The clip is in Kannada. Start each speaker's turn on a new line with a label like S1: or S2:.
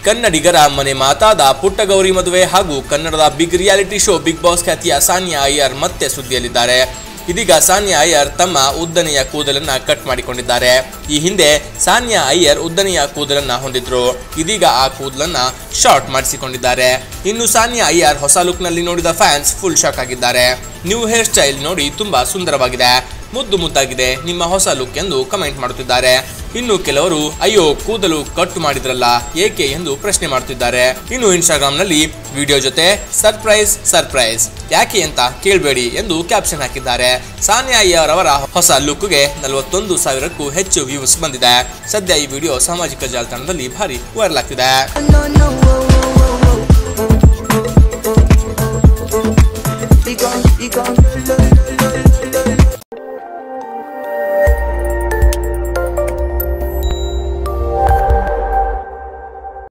S1: ಕನ್ನಡಿಗರ ಮನೆ ಮಾತಾದ ಪುಟ್ಟಗೌರಿ ಮದುವೆ ಹಾಗೂ ಕನ್ನಡದ big reality show Bigg Boss ಖ್ಯಾತಿಯ ಸಾನಿಯಾ ಅಯ್ಯರ್ ಮತ್ತೆ ಸುದ್ದಿಯಲ್ಲಿದ್ದಾರೆ ಇದೀಗ ಸಾನಿಯಾ ಅಯ್ಯರ್ ತಮ್ಮ ಉದ್ದನೆಯ ಕೂದಲನ್ನ ಕಟ್ ಮಾಡಿಕೊಂಡಿದ್ದಾರೆ ಈ ಹಿಂದೆ ಸಾನಿಯಾ ಅಯ್ಯರ್ ಉದ್ದನೆಯ ಕೂದಲನ್ನ ಹೊಂದಿದ್ರು ಇದೀಗ ಆ ಕೂದಲನ್ನ ಶಾರ್ಟ್ ಮಾಡಿಸಿಕೊಂಡಿದ್ದಾರೆ ಇನ್ನು ಸಾನಿಯಾ ಅಯ್ಯರ್ ಹೊಸ ಲುಕ್ ನಲ್ಲಿ ನೋಡಿದ ಫ್ಯಾನ್ಸ್ ಫುಲ್ ಶಾಕ್ ಆಗಿದ್ದಾರೆ ನ್ಯೂ ಹೇರ್ ಸ್ಟೈಲ್ ನೋಡಿ ತುಂಬಾ ಸುಂದರವಾಗಿದೆ ಮುದ್ದು ಮುದ್ದಾಗಿದೆ ನಿಮ್ಮ ಹೊಸ ಲುಕ್ ಎಂದು ಕಮೆಂಟ್ ಮಾಡುತ್ತಿದ್ದಾರೆ ಇನ್ನು ಕೆಲವರು ಅಯ್ಯೋ ಕೂದಲು ಕಟ್ ಮಾಡಿದ್ರಲ್ಲ ಏಕೆ ಎಂದು ಪ್ರಶ್ನೆ ಮಾಡುತ್ತಿದ್ದಾರೆ ಇನ್ನು ಇನ್ಸ್ಟಾಗ್ರಾಮ್ ನಲ್ಲಿ ವಿಡಿಯೋ ಜೊತೆ ಸರ್ಪ್ರೈಸ್ ಸರ್ಪ್ರೈಸ್ ಯಾಕೆ ಅಂತ ಕೇಳಬೇಡಿ ಎಂದು ಕ್ಯಾಪ್ಷನ್ ಹಾಕಿದ್ದಾರೆ ಸಾನಿಯಾ ಅಯ್ಯರ್ ಅವರ ಹೊಸ ಲುಕ್ಗೆ ನಲವತ್ತೊಂದು ಸಾವಿರಕ್ಕೂ ಹೆಚ್ಚು ವ್ಯೂಸ್ ಬಂದಿದೆ ಸದ್ಯ ಈ ವಿಡಿಯೋ ಸಾಮಾಜಿಕ ಜಾಲತಾಣದಲ್ಲಿ ಭಾರಿ ವೈರಲ್ ಆಗ್ತಿದೆ
S2: no, no, whoa, whoa, whoa, whoa. We gon' we gon'